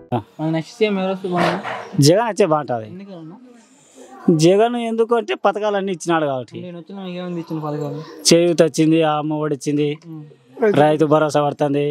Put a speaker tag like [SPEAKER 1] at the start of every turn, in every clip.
[SPEAKER 1] మన next CM ఎవరు వస్తే బాగుంది
[SPEAKER 2] జగన్ వచ్చే బాగుంటుంది
[SPEAKER 1] ఎందుకన్నా
[SPEAKER 2] జగన్ ఎందుకు అంటే పథకాలన్నీ ఇచ్చినాడు కాబట్టి
[SPEAKER 1] నేను వచ్చిన మీకు ఏమైంది ఇచ్చిన పథకాలు
[SPEAKER 2] చేయూత వచ్చింది ఆ అమ్మ ఒడి వచ్చింది రైతు భరోసా పడుతుంది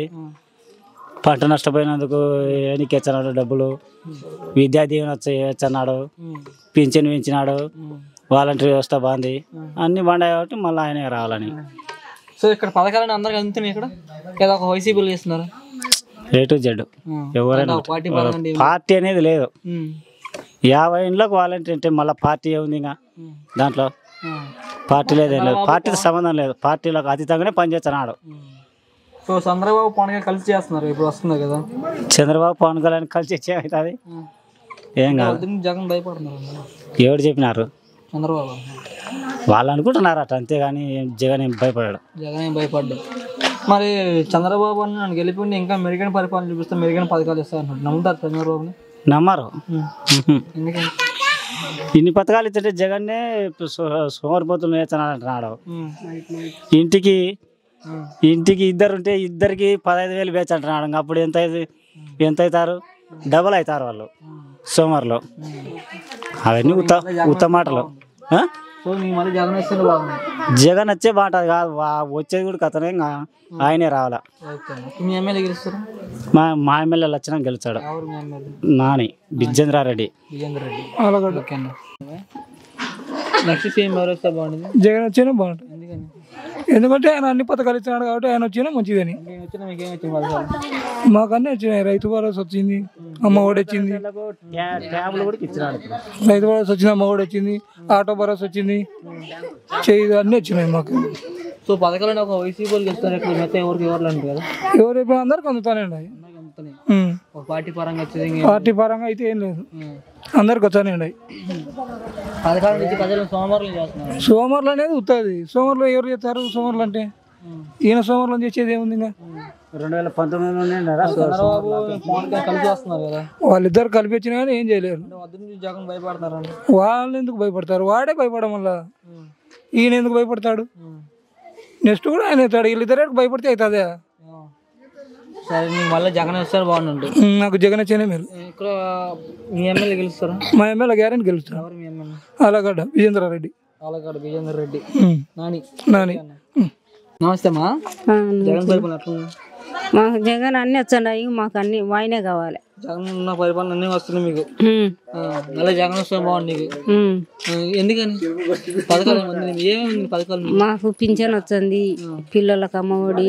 [SPEAKER 2] పంట నష్టపోయినందుకు ఎన్నికి ఇచ్చినాడు డబ్బులు విద్యా దీవెన వచ్చి ఇచ్చన్నాడు పింఛన్ పెంచినాడు వాలంటీర్ వ్యవస్థ బాగుంది అన్ని బాగున్నాయి కాబట్టి మళ్ళీ ఆయనే రావాలని
[SPEAKER 1] సో ఇక్కడ పథకాలని అందరికి అందుతున్నాయి ఇక్కడ ఏదో ఒక వైసీపీలు చేస్తున్నారు
[SPEAKER 2] ఏ టు జెడ్ ఎవరైనా
[SPEAKER 1] ఒక పార్టీ పథకం అంటే
[SPEAKER 2] పార్టీ అనేది లేదు
[SPEAKER 1] ఉమ్.
[SPEAKER 2] యాభై ఇండ్లకు వాలంటీర్ అంటే మళ్ళీ పార్టీ ఏముంది ఇంకా
[SPEAKER 1] ఉమ్.
[SPEAKER 2] దాంట్లో
[SPEAKER 1] ఉమ్.
[SPEAKER 2] పార్టీ లేదు ఏం లేదు పార్టీతో సంబంధం లేదు పార్టీలకు అతీతంగానే పనిచేస్తున్నాడు
[SPEAKER 1] ఉమ్. సో చంద్రబాబు పవన్ కళ్యాణ్ కలిసి చేస్తున్నారు ఇప్పుడు వస్తున్నారు కదా
[SPEAKER 2] చంద్రబాబు పవన్ కళ్యాణ్ కలిసి ఏమవుతుంది
[SPEAKER 1] ఉమ్.
[SPEAKER 2] ఏం కాదు
[SPEAKER 1] వద్దని జగన్ భయపడుతున్నారు
[SPEAKER 2] ఎవరు చెప్పినారు
[SPEAKER 1] చంద్రబాబు
[SPEAKER 2] వాళ్ళు అనుకుంటున్నారు అట అంతేగాని ఏం జగన్ ఏం భయపడాడు
[SPEAKER 1] జగన్ ఏం భయపడ్డా మరి చంద్రబాబు అని నన్ను గెలిపిండి ఇంకా మెరుగైన పరిపాలన చూపిస్తే మెరుగైన పథకాలు ఇస్తా అన్నాడు నమ్ముతారు చంద్రబాబుని
[SPEAKER 2] నమ్మరు
[SPEAKER 1] ఉమ్.
[SPEAKER 2] ఉహు.
[SPEAKER 1] ఎందుకని
[SPEAKER 2] ఇన్ని పథకాలు ఇస్తుంటే జగన్నే సోమరిపోతులు వేస్తున్నాడు అంటున్నాడు
[SPEAKER 1] ఉమ్.
[SPEAKER 2] ఇంటికి
[SPEAKER 1] ఉమ్.
[SPEAKER 2] ఇంటికి ఇద్దరు ఉంటే ఇద్దరికి పదహైదు వేలు వేచి అంటున్నాడు ఇంకా అప్పుడు ఎంత అయింది ఎంత అవుతారు డబల్ అవుతారు వాళ్ళు సోమవారంలో అవన్నీ ఉత్త ఉత్త మాటలు ఆ?
[SPEAKER 1] సో నీ మళ్ళీ జగన్ వస్తే బాగుంది
[SPEAKER 2] జగన్ వచ్చే బాగుంటుంది కాదు వా- వచ్చేది కూడా కథనే ఇంకా ఆయనే రావాలా
[SPEAKER 1] ఓకే అన్న. మీ ఎమ్మెల్యే గెలుస్తారు
[SPEAKER 2] మా మా ఎమ్మెల్యే లక్షణం గెలుస్తాడు
[SPEAKER 1] ఎవరు మీ ఎమ్మెల్యే
[SPEAKER 2] నాని బిజేంద్రారెడ్డి
[SPEAKER 1] విజేందర్ రెడ్డి ఓకే అన్న నెక్స్ట్ సీఎం ఎవరు వస్తే బాగుంటుంది
[SPEAKER 3] జగన్ వచ్చినా బాగుంటుంది
[SPEAKER 1] ఎందుకని
[SPEAKER 3] ఎందుకంటే ఆయన అన్ని పథకాలు ఇచ్చినాడు కాబట్టి ఆయన వచ్చినా మంచిదని
[SPEAKER 1] నేను వచ్చిన మీకు ఏమి వచ్చింది పథకాలు
[SPEAKER 3] మాకు అన్నీ వచ్చినాయి రైతు భరోసా వచ్చింది అమ్మ ఒడి వచ్చింది
[SPEAKER 2] ట్యాబ్లు కూడా ఇచ్చినాడు ఇప్పుడు.
[SPEAKER 3] రైతు భరోసా వచ్చింది అమ్మ ఒడి వచ్చింది ఆటో భరోసా వచ్చింది చేయి అన్నీ వచ్చినాయి మాకు
[SPEAKER 1] సో పథకాలు ఒక వైసీపీ వాళ్ళు గెలుస్తారు ఇక్కడ మిగతా ఎవరికి ఎవరు అంటారు కదా
[SPEAKER 3] ఎవరు ఇప్పుడు అందరికి అందుతానండి
[SPEAKER 1] అందరికి అందుతున్నాయి.
[SPEAKER 3] ఉమ్.
[SPEAKER 1] ఒక పార్టీ పరంగా వచ్చేది ఇంకేం
[SPEAKER 3] పార్టీ పరంగా అయితే ఏం లేదు
[SPEAKER 1] ఉమ్.
[SPEAKER 3] అందరికి వచ్చానండి
[SPEAKER 1] పథకాల నుంచి ప్రజలను సోమవారం చేస్తున్నారు
[SPEAKER 3] సోమవారం అనేది ఉత్తది సోమవారంలో ఎవరు చేస్తారు సోమవారం అంటే ఈయన సోమవారం చేసేది ఏముంది ఇంకా
[SPEAKER 2] రెండు వేల పంతొమ్మిదిలోనే ఉన్నారా?
[SPEAKER 1] చంద్రబాబు పవన్ కళ్యాణ్ కలిసి వస్తున్నారు కదా
[SPEAKER 3] వాళ్ళిద్దరు కలిపి వచ్చినా కానీ ఏం చేయలేరు
[SPEAKER 1] అంటే వద్ద నుంచి జగన్ భయపడుతున్నారండి
[SPEAKER 3] వాళ్ళు ఎందుకు భయపడతారు వాడే భయపడడం వల్ల ఈయన ఎందుకు భయపడతాడు నెక్స్ట్ కూడా ఆయన అవుతాడు వీళ్ళిద్దరు భయపడితే అవుతుంది
[SPEAKER 1] సరే నీకు మళ్ళీ జగన్ వస్తారు బాగుండు
[SPEAKER 3] నాకు జగన్ వచ్చేనే మీరు
[SPEAKER 1] ఇక్కడ మీ ఎమ్మెల్యే గెలుస్తారా
[SPEAKER 3] మా ఎమ్మెల్యే గ్యారెంటీ గెలుస్తాడు
[SPEAKER 1] ఎవరు మీ ఎమ్మెల్యే
[SPEAKER 3] అలాగడ్డ విజేంద్రారెడ్డి
[SPEAKER 1] పాలకాడు విజేందర్ రెడ్డి
[SPEAKER 3] ఉమ్.
[SPEAKER 1] నాని
[SPEAKER 3] నాని ఉమ్.
[SPEAKER 1] నమస్తే మా జగన్ పరిపాలన ఎట్లా ఉంది?
[SPEAKER 4] మాకు జగన్ అన్ని వచ్చాయి మాకు అన్ని వాయినే కావాలి
[SPEAKER 1] జగన్ ఉన్న పరిపాలన అన్నీ వస్తున్నాయి మీకు
[SPEAKER 4] ఉమ్,
[SPEAKER 1] ఆ, మళ్ళీ జగన్ వస్తే బాగుంది నీకు
[SPEAKER 4] ఉమ్.
[SPEAKER 1] ఆ, ఎందుకని పథకాలు ఏమంది ఏమేమి పథకాలు మీకు?
[SPEAKER 4] మాకు పింఛన్ వచ్చింది పిల్లలకు అమ్మఒడి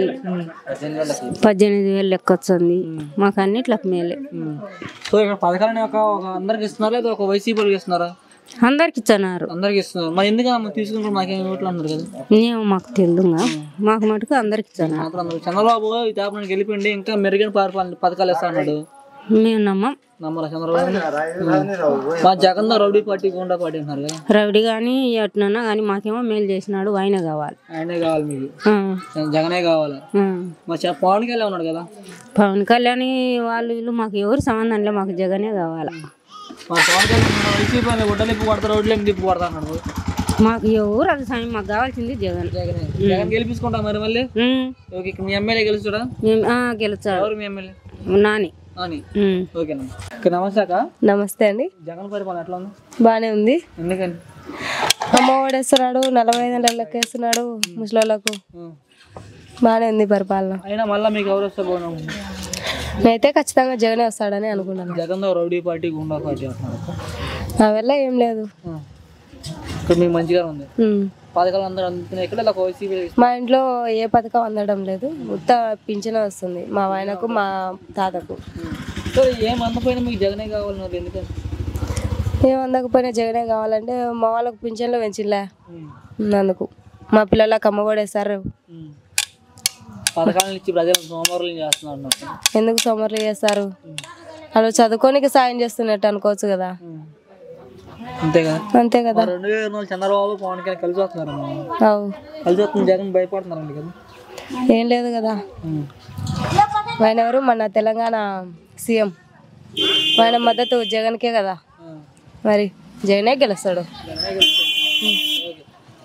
[SPEAKER 4] పద్దెనిమిది వేలు లెక్క వచ్చింది మాకు అన్నిట్లకు మేలే
[SPEAKER 1] ఉమ్. సో ఇక్కడ పథకాలని ఒక ఒక అందరికి ఇస్తున్నారా లేదా ఒక వైసీపీకి ఇస్తున్నారా
[SPEAKER 4] అందరికి ఇచ్చన్నారు
[SPEAKER 1] అందరికి ఇస్తున్నారు మరి ఎందుకు అమ్మ తీసుకుంటారు మాకేం ఇవ్వట్లు అన్నారు కదా
[SPEAKER 4] మేము మాకు తెలుదుగా మాకు మటుకు అందరికి ఇచ్చన్నారు
[SPEAKER 1] మాత్రం అందరూ చంద్రబాబు ఈ తాపడానికి వెళ్ళిపోయింది ఇంకా మెరుగైన పరిపాలన పథకాలు ఇస్తా అన్నాడు
[SPEAKER 4] మేము నమ్మం
[SPEAKER 1] నమ్మరా చంద్రబాబు మా జగన్ దా రౌడీ పార్టీ గుండా పార్టీ అంటున్నారు కదా
[SPEAKER 4] రవిడి కానీ ఎట్నన్నా కానీ మాకేమో మేలు చేసినాడు ఆయనే కావాలి
[SPEAKER 1] ఆయనే కావాలి మీకు
[SPEAKER 4] ఆ,
[SPEAKER 1] జగనే కావాలా
[SPEAKER 4] ఆ.
[SPEAKER 1] మా చ- పవన్ కళ్యాణ్ ఉన్నాడు కదా
[SPEAKER 4] పవన్ కళ్యాణ్ వాళ్ళు వీళ్ళు మాకు ఎవరు సంబంధం లేదు మాకు జగనే కావాలి
[SPEAKER 1] మా పవన్ కళ్యాణ్ వైసీపీ వాళ్ళు గుడ్డలు కొడతారు రోడ్లు ఏమి తిప్పి కొడతా అన్నాడు
[SPEAKER 4] మాకు ఎవరు అది సాయం మాకు కావాల్సింది జగన్
[SPEAKER 1] జగన్ జగన్ గెలిపించుకుంటా మరి మళ్ళీ
[SPEAKER 4] ఉమ్,
[SPEAKER 1] ఓకే ఇక్కడ మీ ఎమ్మెల్యే గెలుస్తాడా
[SPEAKER 4] మేము ఆ, గెలుచాడు
[SPEAKER 1] ఎవరు మీ ఎమ్మెల్యే
[SPEAKER 4] నాని
[SPEAKER 1] అని
[SPEAKER 4] ఉమ్.
[SPEAKER 1] ఓకేనమ్మా ఓకే నమస్తే అక్క
[SPEAKER 5] నమస్తే అండి
[SPEAKER 1] జగన్ పరిపాలన ఎట్లా ఉంది
[SPEAKER 5] బాగానే ఉంది
[SPEAKER 1] ఎందుకని
[SPEAKER 5] అమ్మ ఓడేస్తున్నాడు నలభై ఐదు నెలలకు వేస్తున్నాడు ముసలోళ్ళకు
[SPEAKER 1] ఉం.
[SPEAKER 5] బాగానే ఉంది పరిపాలన
[SPEAKER 1] అయినా మళ్ళీ మీకు ఎవరు వస్తే బాగున్నాము
[SPEAKER 5] నేనైతే ఖచ్చితంగా జగనే వస్తాడని అనుకున్నాను
[SPEAKER 1] జగన్ దో రౌడీ పార్టీ గుండా పార్టీ అంటున్నారు అక్క.
[SPEAKER 5] నా వల్ల ఏం లేదు
[SPEAKER 1] ఉం. ఇక్కడ మీకు మంచిగా ఉంది
[SPEAKER 5] ఉమ్.
[SPEAKER 1] పథకాలు అందరూ అందుతున్నాయి ఇక్కడ ఇలా వైసీపీ
[SPEAKER 5] మా ఇంట్లో ఏ పథకం అందడం లేదు ఉత్త పింఛన వస్తుంది మా ఆయనకు మా తాతకు
[SPEAKER 1] సో ఏం అందపోయినా మీకు జగనే కావాలన్నారు ఎందుకని
[SPEAKER 5] ఏం అందకపోయినా జగనే కావాలంటే మా వాళ్ళకు పింఛన్లు పెంచిలే
[SPEAKER 1] ఉం.
[SPEAKER 5] అందుకు మా పిల్లలకు అమ్మ పడేస్తారు
[SPEAKER 1] ఉం. పథకాలను ఇచ్చి ప్రజలను సోమవారం చేస్తున్నారు అన్నట్టు.
[SPEAKER 5] ఎందుకు సోమర్లు చేస్తారు వాళ్ళు చదువుకోనికి సాయం చేస్తున్నట్టు అనుకోవచ్చు కదా
[SPEAKER 1] ఉం. అంతే కదా
[SPEAKER 5] అంతే కదా
[SPEAKER 1] మరి రెండు వేల ఇరవై నాలుగు చంద్రబాబు పవన్ కళ్యాణ్ కలిసి వస్తున్నారు
[SPEAKER 5] అవు
[SPEAKER 1] కలిసి వస్తుంది జగన్ భయపడుతున్నారండి కదా
[SPEAKER 5] ఏం లేదు కదా
[SPEAKER 1] ఉం.
[SPEAKER 5] ఆయన ఎవరు మన తెలంగాణ సీఎం ఆయన మద్దతు జగన్కే కదా
[SPEAKER 1] ఆ.
[SPEAKER 5] మరి జగనే గెలుస్తాడు
[SPEAKER 1] జగనే గెలుస్తాడు. ఓకే.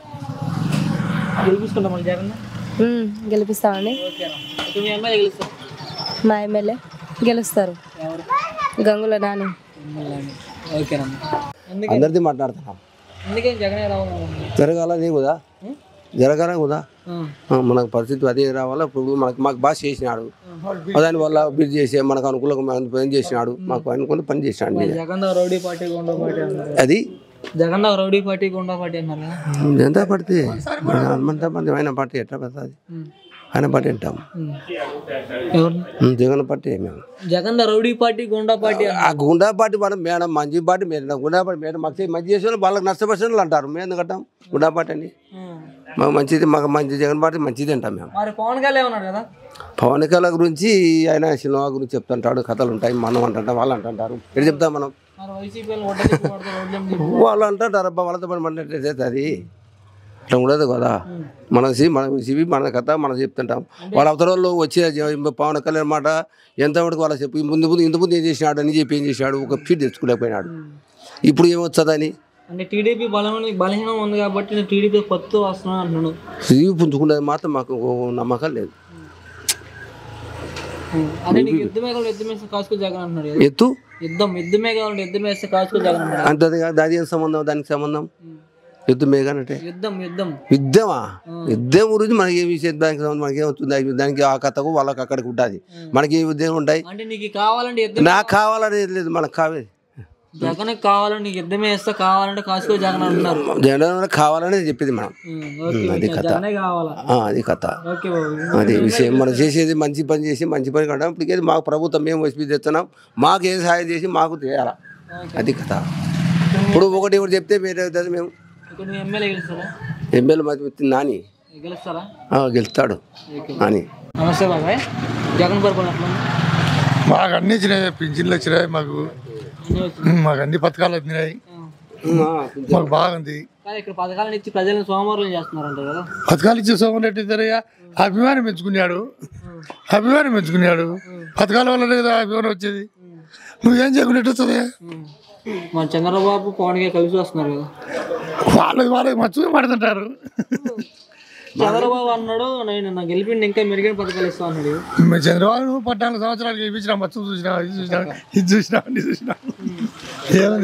[SPEAKER 1] గెలిపించుకుంటాం మళ్ళీ జగన్
[SPEAKER 5] ఉమ్, గెలిపిస్తామండి
[SPEAKER 1] ఓకేనా ఇప్పుడు మీ అమ్మాయి గెలుస్తారు
[SPEAKER 5] మా ఎమ్మెల్యే గెలుస్తారు
[SPEAKER 1] ఎవరు
[SPEAKER 5] గంగుల నాని
[SPEAKER 1] ఓకేనమ్మా ఎందుకే
[SPEAKER 6] అందరిది మాట్లాడుతున్నాం
[SPEAKER 1] ఎందుకే జగనే రావాలి
[SPEAKER 6] జరగాల నీ కదా జరగాల కదా
[SPEAKER 1] ఆ.
[SPEAKER 6] ఆ, మనకు పరిస్థితి అదే రావాలా ఇప్పుడు మనకు మాకు బాగా చేసినాడు దానివల్ల బిల్ చేసి మనకు అనుకూలంగా మనం పని చేసినాడు మాకు అనుకున్న పని చేసినాడు మీద
[SPEAKER 1] జగన్ దావ్ రౌడీ పార్టీ గుండా పార్టీ అన్నారు
[SPEAKER 6] అది
[SPEAKER 1] జగన్ దావ్ రౌడీ పార్టీ గుండా పార్టీ అన్నారు కదా
[SPEAKER 6] ఎంత పడితే మన హనుమంత పార్టీ ఆయన పార్టీ ఎట్లా పడుతుంది ఆయన పార్టీ అంటాం
[SPEAKER 1] ఉమ్. ఎవరు
[SPEAKER 6] ఉమ్, జగన్ పార్టీ మేము
[SPEAKER 1] జగన్ దా రౌడీ పార్టీ గుండా పార్టీ
[SPEAKER 6] ఆ గుండా పార్టీ మనం మేడం మంచి party madam goonda party madam మాకు మంచి చేసే వాళ్ళు వాళ్ళకి నష్టపరిచిన వాళ్ళు అంటారు మేము ఎందుకు అంటాం గుండా పార్టీ అని
[SPEAKER 1] ఉమ్.
[SPEAKER 6] మాకు మంచిది మాకు మంచి జగన్ పార్టీ మంచిది అంటాం మేము
[SPEAKER 1] మరి పవన్ కళ్యాణ్ ఉన్నాడు కదా
[SPEAKER 6] పవన్ కళ్యాణ్ గురించి ఆయన సినిమా గురించి చెప్తుంటాడు కథలు ఉంటాయి మనం అంటుంటాం వాళ్ళు అంటుంటారు ఎక్కడ చెప్తాం మనం
[SPEAKER 1] మరి వైసీపీ ఒడ్డ చెప్పి కొడతారు రోడ్లేం చెప్పి
[SPEAKER 6] వాళ్ళు అంటుంటారు అబ్బా వాళ్ళతో పని పడినట్టు అది అట్లా ఉండదు కదా మన సి మన సివి మన కథ మనం చెప్తుంటాం వాళ్ళ అవతల వాళ్ళు వచ్చే జ- పవన్ కళ్యాణ్ మాట ఎంత వరకు వాళ్ళకి చెప్పి ముందు ముందు ఇంత ముందు ఏం చేసినాడు అని చెప్పి ఏం చేసినాడు ఒక సీట్ తెచ్చుకోలేకపోయినాడు ఇప్పుడు ఏమొచ్చదని
[SPEAKER 1] అంటే టీడీపీ బలమైన బలహీనం ఉంది కాబట్టి నేను టీడీపీ కొత్త వస్తున్నాను అంటున్నాను
[SPEAKER 6] సివి పుంజుకునేది మాత్రం మాకు నమ్మకం లేదు
[SPEAKER 1] అదే నీకు యుద్ధమే కావాలి యుద్ధం వేస్తే కాసుకో జగన్ అంటున్నాడు కదా.
[SPEAKER 6] ఎత్తు
[SPEAKER 1] యుద్ధం యుద్ధమే కావాలి యుద్ధం వేస్తే కాసుకో జగన్ అన్నాడు
[SPEAKER 6] అంటది కదా దాని ఏం సంబంధం దానికి సంబంధం ఎత్తు మేఘానంటే
[SPEAKER 1] యుద్ధం యుద్ధం
[SPEAKER 6] యుద్ధమా యుద్ధం గురించి మనకి ఏమి విషయం దానికి సంబంధం మనకి ఏమవుతుంది దానికి ఆ కథకు వాళ్ళకి అక్కడికి ఉంటుంది మనకి ఏ యుద్ధం ఉంటాయి
[SPEAKER 1] అంటే నీకు కావాలంటే యుద్ధం
[SPEAKER 6] నాకు కావాలనేది లేదు మనకు కావాలి
[SPEAKER 1] జగన్ కావాలని నీకు యుద్ధమే వేస్తే కావాలంటే కాసుకో జగన్ అంటున్నారు
[SPEAKER 6] జగన్ కావాలనేది చెప్పింది మనం
[SPEAKER 1] ఉమ్, ఓకే
[SPEAKER 6] అది కథ
[SPEAKER 1] జగనే కావాలా
[SPEAKER 6] ఆ, అది కథ
[SPEAKER 1] ఓకే బాబు
[SPEAKER 6] అది విషయం మనం చేసేది మంచి పని చేసి మంచి పని కట్టడం ఇప్పటికేది మాకు ప్రభుత్వం మేము వచ్చి తెస్తున్నాం మాకు ఏ సహాయం చేసి మాకు చేయాలా అది కథ ఇప్పుడు ఒకటి ఒకటి చెప్తే మీరు అవుతుంది మేము
[SPEAKER 1] ఇక్కడ నువ్వు ఎమ్మెల్యే గెలుస్తారా
[SPEAKER 6] ఎమ్మెల్యే మధ్య నాని
[SPEAKER 1] గెలుస్తారా
[SPEAKER 6] ఆ, గెలుస్తాడు అని
[SPEAKER 1] నమస్తే బాబాయ్ జగన్ పరిపాలన ఎట్లా ఉంది?
[SPEAKER 7] మాకు అన్ని వచ్చినాయి పింఛన్లు వచ్చినాయి మాకు
[SPEAKER 1] అన్నీ వచ్చింది.
[SPEAKER 7] మాకు అన్ని పథకాలు వచ్చినాయి మాకు బాగుంది
[SPEAKER 1] కానీ ఇక్కడ పథకాలను ఇచ్చి ప్రజలను సోమవారం చేస్తున్నారంట కదా
[SPEAKER 7] పథకాలు ఇచ్చే సోమన్ రెడ్డి ఇద్దరయ్య అభిమానం పెంచుకున్నాడు అభిమానం పెంచుకున్నాడు పథకాల వల్లనే కదా అభిమానం వచ్చేది నువ్వేం చేయకున్నట్టు వస్తుంది
[SPEAKER 1] ఉమ్. మన చంద్రబాబు పవన్ గారు కలిసి వస్తున్నారు కదా
[SPEAKER 7] వాళ్ళకి వాళ్ళకి మర్చిపోయి మాడుతుంటారు
[SPEAKER 1] చంద్రబాబు అన్నాడు నేను నా గెలిపిండి ఇంకా మెరుగైన పథకాలు ఇస్తా అన్నాడు
[SPEAKER 7] మేము చంద్రబాబు పద్నాలుగు సంవత్సరాలు ఇప్పించిన మచ్చు చూసినా ఇది చూసినా ఇది చూసినా అన్ని చూసినా ఏముంది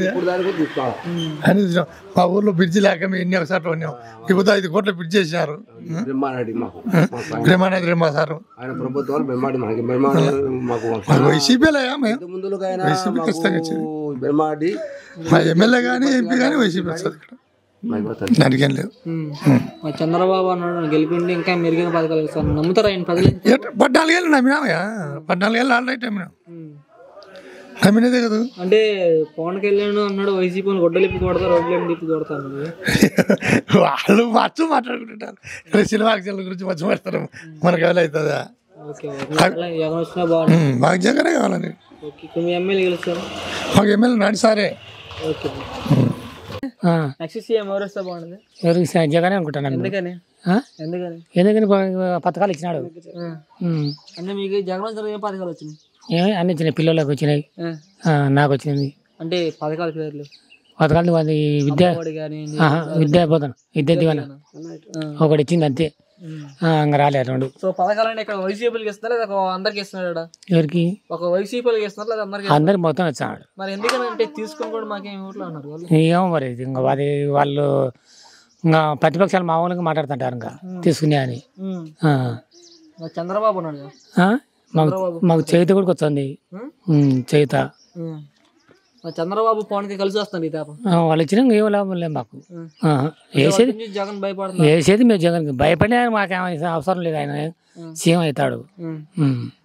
[SPEAKER 7] అని చూసినాం మా ఊర్లో బ్రిడ్జి లేక మేము ఎన్ని ఒకసారి ఉన్నాం ఇప్పుడు ఐదు కోట్ల బ్రిడ్జ్ చేసినారు
[SPEAKER 6] బ్రహ్మారెడ్డి మాకు
[SPEAKER 7] బ్రహ్మానంద రెమ్మ సారు
[SPEAKER 6] ఆయన ప్రభుత్వాలు బ్రహ్మాడి మనకి బ్రహ్మాడి మాకు
[SPEAKER 7] మాకు వైసీపీలే మేము
[SPEAKER 6] ఇంత ముందులుగా
[SPEAKER 7] వైసీపీ ఖచ్చితంగా వచ్చింది
[SPEAKER 6] బ్రహ్మాడి
[SPEAKER 7] మా ఎమ్మెల్యే కానీ ఎంపీ కానీ వైసీపీ వస్తుంది ఇక్కడ దానికేం లేదు
[SPEAKER 1] ఉమ్. మా చంద్రబాబు అన్నాడు నేను గెలిపిండి ఇంకా మెరుగైన పథకాలు ఇస్తాను నమ్ముతారా ఆయన ప్రజలు
[SPEAKER 7] ఎట్- పద్నాలుగేళ్ళు నమ్మినామయ్యా పద్నాలుగేళ్ళు ఆల్రెడీ నమ్మినాం నమ్మినదే కదా
[SPEAKER 1] అంటే పవన్ కళ్యాణ్ అన్నాడు వైసీపీని గొడ్డలు ఇప్పి కొడతారు రోడ్లు ఏమి తిప్పి కొడతారు అన్నాడు.
[SPEAKER 7] వాళ్ళు మచ్చు మాట్లాడుకుంటుంటారు ఇక్కడ సినిమా యాక్టర్ల గురించి మచ్చు మాట్లాడతారు మనకు ఎవరు అవుతుందా
[SPEAKER 1] ఓకే అలా జగన్ వచ్చినా బాగుంది
[SPEAKER 7] ఉమ్, మాకు జగనే కావాలని
[SPEAKER 1] ఓకే ఇప్పుడు మీ ఎమ్మెల్యే గెలుస్తారు
[SPEAKER 7] మాకు ఎమ్మెల్యే నాటి సారే
[SPEAKER 1] ఓకే నెక్స్ట్ సీఎం ఎవరు వస్తే బాగుంటుంది
[SPEAKER 8] ఎవరికి స- జగనే అనుకుంటాను
[SPEAKER 1] ఎందుకని
[SPEAKER 8] ఆ?
[SPEAKER 1] ఎందుకని
[SPEAKER 8] ఎందుకని ప- పథకాలు ఇచ్చినాడు
[SPEAKER 1] ఆ.
[SPEAKER 8] ఉమ్.
[SPEAKER 1] అంటే మీకు జగన్ వచ్చిన ఏం పథకాలు వచ్చినాయి
[SPEAKER 8] ఏ అన్ని వచ్చినాయి పిల్లలకు వచ్చినాయి
[SPEAKER 1] ఆ.
[SPEAKER 8] ఆ, నాకు వచ్చింది
[SPEAKER 1] అంటే పథకాల పేర్లు
[SPEAKER 8] పథకాలు అది విద్యా
[SPEAKER 1] వాడి కానీ
[SPEAKER 8] ఆహా, విద్యా బోధన విద్యా దీవెన ఒకటి ఇచ్చింది అంతే ఆ, ఇంకా రాలేదు రెండు
[SPEAKER 1] సో పథకాలు అంటే ఇక్కడ వైసీపీకి ఇస్తున్నారు లేదా ఒక అందరికి ఇస్తున్నాడు ఈడ?
[SPEAKER 8] ఎవరికి
[SPEAKER 1] ఒక వైసీపీకి ఇస్తున్నారు లేదా అందరికి
[SPEAKER 8] అందరికి మొత్తం వచ్చాడు
[SPEAKER 1] మరి ఎందుకని అంటే తీసుకొని కూడా మాకేం ఊర్లో అన్నారు వాళ్ళు
[SPEAKER 8] ఏమో మరి ఇది ఇంకా అది వాళ్ళు ఇంకా ప్రతిపక్షాలు మామూలుగా మాట్లాడుతుంటారు ఇంకా తీసుకునే అని
[SPEAKER 1] ఉమ్.
[SPEAKER 8] ఆ.
[SPEAKER 1] మరి చంద్రబాబు ఉన్నాడు కదా
[SPEAKER 8] ఆ? మాకు మాకు చేత కూడా వస్తుంది ఉమ్, చేత
[SPEAKER 1] ఉమ్. మరి చంద్రబాబు పవన్కి కలిసి వస్తుంది ఈ తాప
[SPEAKER 8] ఆ, వాళ్ళు ఇచ్చినా ఇంకా ఏం లాభం లేదు మాకు ఆహా. వేసేది
[SPEAKER 1] జగన్ భయపడుతున్నారు
[SPEAKER 8] వేసేది మేము జగన్కి భయపడినా మాకు అవసరం లేదు ఆయన సీఎం అవుతాడు
[SPEAKER 1] ఉమ్.
[SPEAKER 8] ఉమ్.